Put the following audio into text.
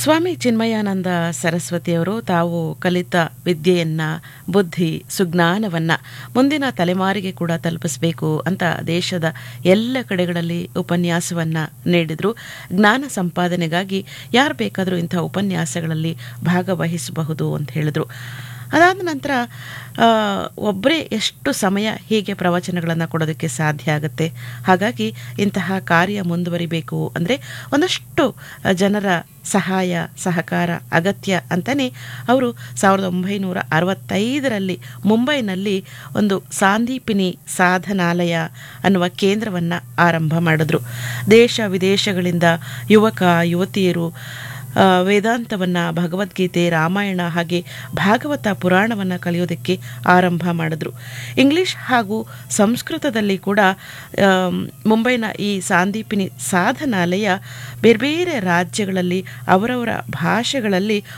ಸ್ವಾಮಿ ಚಿನ್ಮಯಾನಂದ ಸರಸ್ವತಿಯವರು ತಾವು ಕಲಿತ ವಿದ್ಯೆಯನ್ನ ಬುದ್ಧಿ ಸುಜ್ಞಾನವನ್ನ ಮುಂದಿನ ತಲೆಮಾರಿಗೆ ಕೂಡ ತಲುಪಿಸಬೇಕು ಅಂತ ದೇಶದ ಎಲ್ಲ ಕಡೆಗಳಲ್ಲಿ ಉಪನ್ಯಾಸವನ್ನ ನೀಡಿದ್ರು ಜ್ಞಾನ ಸಂಪಾದನೆಗಾಗಿ ಯಾರು ಬೇಕಾದರೂ ಇಂಥ ಉಪನ್ಯಾಸಗಳಲ್ಲಿ ಭಾಗವಹಿಸಬಹುದು ಅಂತ ಹೇಳಿದ್ರು ಅದಾದ ನಂತರ ಒಬ್ಬರೇ ಎಷ್ಟು ಸಮಯ ಹೀಗೆ ಪ್ರವಚನಗಳನ್ನು ಕೊಡೋದಕ್ಕೆ ಸಾಧ್ಯ ಆಗುತ್ತೆ ಹಾಗಾಗಿ ಇಂತಹ ಕಾರ್ಯ ಮುಂದುವರಿಬೇಕು ಅಂದರೆ ಒಂದಷ್ಟು ಜನರ ಸಹಾಯ ಸಹಕಾರ ಅಗತ್ಯ ಅಂತಲೇ ಅವರು ಸಾವಿರದ ಒಂಬೈನೂರ ಅರವತ್ತೈದರಲ್ಲಿ ಮುಂಬೈನಲ್ಲಿ ಒಂದು ಸಾಂದೀಪಿನಿ ಸಾಧನಾಲಯ ಅನ್ನುವ ಕೇಂದ್ರವನ್ನು ಆರಂಭ ಮಾಡಿದ್ರು ದೇಶ ವಿದೇಶಗಳಿಂದ ಯುವಕ ಯುವತಿಯರು ವೇದಾಂತವನ್ನು ಭಗವದ್ಗೀತೆ ರಾಮಾಯಣ ಹಾಗೆ ಭಾಗವತ ಪುರಾಣವನ್ನು ಕಲಿಯೋದಕ್ಕೆ ಆರಂಭ ಮಾಡಿದ್ರು ಇಂಗ್ಲಿಷ್ ಹಾಗೂ ಸಂಸ್ಕೃತದಲ್ಲಿ ಕೂಡ ಮುಂಬೈನ ಈ ಸಾಂದೀಪಿನಿ ಸಾಧನಾಲಯ ಬೇರೆ ಬೇರೆ ರಾಜ್ಯಗಳಲ್ಲಿ ಅವರವರ ಭಾಷೆಗಳಲ್ಲಿ